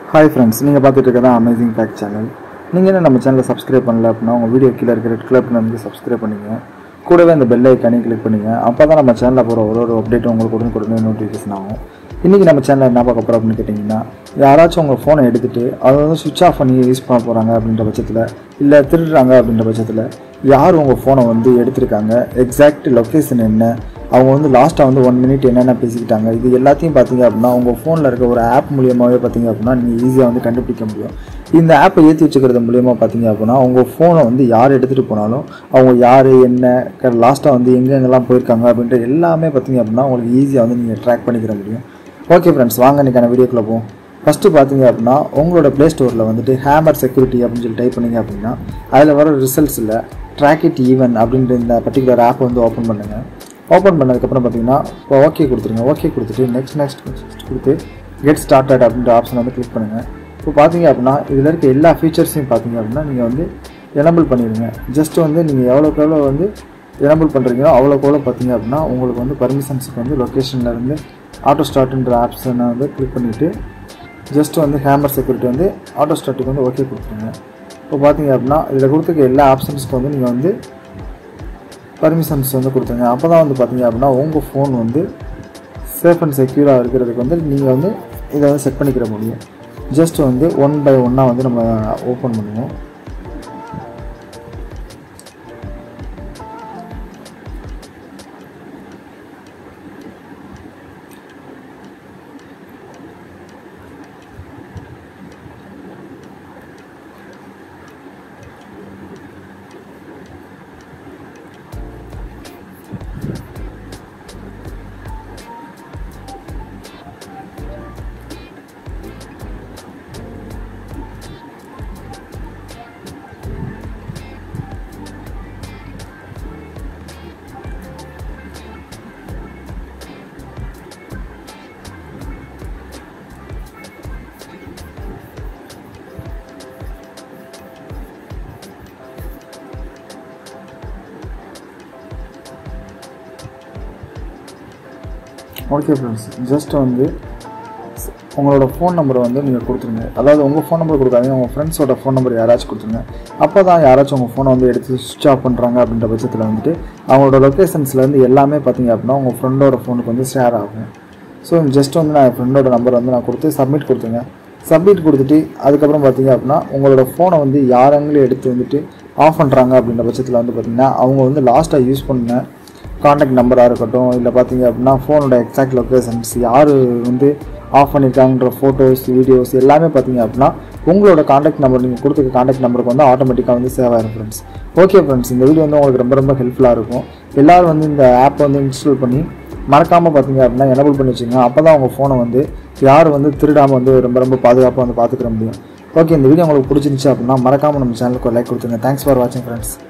hi friends நீங்கள் பார்த்துட்டு இருக்கிறதா அமேசிங் ஃபேக்ட் சேனல் நீங்கள் என்ன நம்ம சேனலை சப்ஸ்கிரைப் பண்ணல அப்படின்னா உங்கள் வீடியோ கீழே இருக்கிற ரெட் கலர் பட்டன் வந்து சப்ஸ்கிரைப் பண்ணிங்க கூடவே அந்த பெல் ஐக்கானே கிளிக் பண்ணுங்க அப்போ தான் நம்ம சேனலில் போகிற ஒரு ஒரு அப்டேட்டும் உங்களுக்கு உடனுக்குடனே நோட்டிஃபிகேஷன் ஆகும் இன்றைக்கி நம்ம சேனலில் என்ன பார்க்க போகிறோம் அப்படின்னு கேட்டிங்கன்னா யாராச்சும் உங்கள் ஃபோனை எடுத்துகிட்டு அதை வந்து சுவிட்ச் ஆஃப் பண்ணி யூஸ் பண்ண போகிறாங்க அப்படின்ற பட்சத்தில் இல்லை திருடுறாங்க அப்படின்ற பட்சத்தில் யார் உங்கள் ஃபோனை வந்து எடுத்திருக்காங்க எக்ஸாக்ட் லொக்கேஷன் என்ன அவங்க வந்து லாஸ்ட்டாக வந்து ஒன் மினிட் என்னென்ன பேசிக்கிட்டாங்க இது எல்லாத்தையும் பார்த்தீங்க அப்படின்னா உங்கள் ஃபோனில் இருக்க ஒரு ஆப் மூலியமாகவே பார்த்தீங்க அப்படின்னா நீங்கள் ஈஸியாக வந்து கண்டுபிடிக்க முடியும் இந்த ஆப்பை ஏற்றி வச்சுக்கிறது மூலியமாக பார்த்தீங்க அப்படின்னா உங்கள் ஃபோனை வந்து யார் எடுத்துகிட்டு போனாலும் அவங்க யார் என்ன லாஸ்ட்டாக வந்து எங்கெங்கெல்லாம் போயிருக்காங்க அப்படின்ற எல்லாமே பார்த்தீங்க அப்படின்னா உங்களுக்கு ஈஸியாக வந்து நீங்கள் ட்ராக் பண்ணிக்கிற முடியும் ஓகே ஃப்ரெண்ட்ஸ் வாங்க இன்றைக்கான வீடியோக்குள்ளே போவோம் ஃபஸ்ட்டு பார்த்தீங்க அப்படின்னா உங்களோட ப்ளே ஸ்டோரில் வந்துட்டு ஹேமர் செக்யூரிட்டி அப்படின்னு சொல்லி டைப் பண்ணிங்க அப்படின்னா அதில் வர ரிசல்ட்ஸில் ட்ராக் இட் ஈவன் அப்படின்ற இந்த பர்டிகுலர் ஆப்பை வந்து ஓப்பன் பண்ணுங்கள் ஓப்பன் பண்ணதுக்கப்புறம் பார்த்தீங்கன்னா இப்போ ஓகே கொடுத்துருங்க ஓகே கொடுத்துட்டு நெக்ஸ்ட் நெக்ஸ்ட் நெக்ஸ்ட் கொடுத்து கெட் ஸ்டார்டட் அப்படின்ற ஆப்ஷன் வந்து கிளிக் பண்ணுங்கள் இப்போ பார்த்தீங்க அப்படின்னா இதில் இருக்க எல்லா ஃபீச்சர்ஸையும் பார்த்தீங்க அப்படின்னா நீங்கள் வந்து எனபிள் பண்ணிடுங்க ஜஸ்ட் வந்து நீங்கள் எவ்வளோக்கு எவ்வளோ வந்து எனபிள் பண்ணுறீங்களோ அவ்வளோக்கு எவ்வளோ பார்த்தீங்க அப்படின்னா உங்களுக்கு வந்து பர்மிஷன்ஸுக்கு வந்து லொக்கேஷனில் இருந்து ஆட்டோ ஸ்டார்ட்ன்ற ஆப்ஷனை வந்து கிளிக் பண்ணிவிட்டு ஜஸ்ட் வந்து ஹேமர் செக்யூரிட்டி வந்து ஆட்டோ ஸ்டார்ட்டுக்கு வந்து ஓகே கொடுத்துருங்க இப்போ பார்த்தீங்க அப்படின்னா இதில் கொடுத்துருக்க எல்லா ஆப்ஷன்ஸ்க்கு வந்து நீங்கள் வந்து பர்மிஷன்ஸ் வந்து கொடுத்துருங்க அப்போ தான் வந்து பார்த்தீங்க அப்படின்னா உங்கள் ஃபோன் வந்து சேஃப் அண்ட் செக்யூராக இருக்கிறதுக்கு வந்து நீங்கள் வந்து இதை வந்து செட் பண்ணிக்கிற முடியும் ஜஸ்ட் வந்து ஒன் பை ஒன்னாக வந்து நம்ம ஓப்பன் பண்ணுவோம் ஓகே ஃப்ரெண்ட்ஸ் ஜஸ்ட் வந்து உங்களோட ஃபோன் நம்பரை வந்து நீங்கள் கொடுத்துருங்க அதாவது உங்கள் ஃபோன் நம்பர் கொடுக்காதீங்க உங்கள் ஃப்ரெண்ட்ஸோட ஃபோன் நம்பர் யாராச்சும் கொடுத்துருங்க அப்போ தான் யாராச்சும் உங்கள் ஃபோனை வந்து எடுத்து சுவிட்ச் ஆஃப் பண்ணுறாங்க அப்படின்ற பட்சத்தில் வந்துட்டு அவங்களோட லொக்கேஷன்ஸ்லேருந்து எல்லாமே பார்த்தீங்க அப்படின்னா உங்கள் ஃப்ரெண்டோட ஃபோனுக்கு வந்து ஷேர் ஆகும் ஸோ ஜஸ்ட் வந்து நான் என் ஃப்ரெண்டோட நம்பர் வந்து நான் கொடுத்து சப்மிட் கொடுத்துங்க சப்மிட் கொடுத்துட்டு அதுக்கப்புறம் பார்த்தீங்க அப்படின்னா உங்களோட ஃபோனை வந்து யாரெங்களும் எடுத்து வந்துட்டு ஆஃப் பண்ணுறாங்க அப்படின்ற பட்சத்தில் வந்து பார்த்தீங்கன்னா அவங்க வந்து லாஸ்ட்டாக யூஸ் பண்ண காண்டாக்ட் நம்பராக இருக்கட்டும் இல்லை பார்த்தீங்க அப்படின்னா ஃபோனோட எக்ஸாக்ட் லொக்கேஷன்ஸ் யார் வந்து ஆஃப் பண்ணியிருக்காங்கன்ற ஃபோட்டோஸ் வீடியோஸ் எல்லாமே பார்த்தீங்க அப்படின்னா உங்களோட காண்டாக்ட் நம்பர் நீங்கள் கொடுத்துருக்க காண்டாக்ட் நம்பருக்கு வந்து ஆட்டோமேட்டிக்காக வந்து சேவ் ஆயிரும் ஃப்ரெண்ட்ஸ் ஓகே ஃப்ரெண்ட்ஸ் இந்த வீடியோ வந்து உங்களுக்கு ரொம்ப ரொம்ப ஹெல்ப்ஃபுல்லாக இருக்கும் எல்லோரும் வந்து இந்த ஆப்பை வந்து இன்ஸ்டால் பண்ணி மறக்காமல் பார்த்தீங்க அப்படின்னா எனபிள் பண்ணி வச்சுங்க அப்போ தான் உங்கள் ஃபோனை வந்து யார் வந்து திருடாமல் வந்து ரொம்ப ரொம்ப பாதுகாப்பாக வந்து பார்த்துக்கிற முடியும் ஓகே இந்த வீடியோ உங்களுக்கு பிடிச்சிருந்துச்சு அப்படின்னா மறக்காமல் நம்ம சேனலுக்கு ஒரு லைக் கொடுத்துருங்க தேங்க்ஸ் ஃபார் வாட்சிங் ஃப்ரெண்ட்ஸ்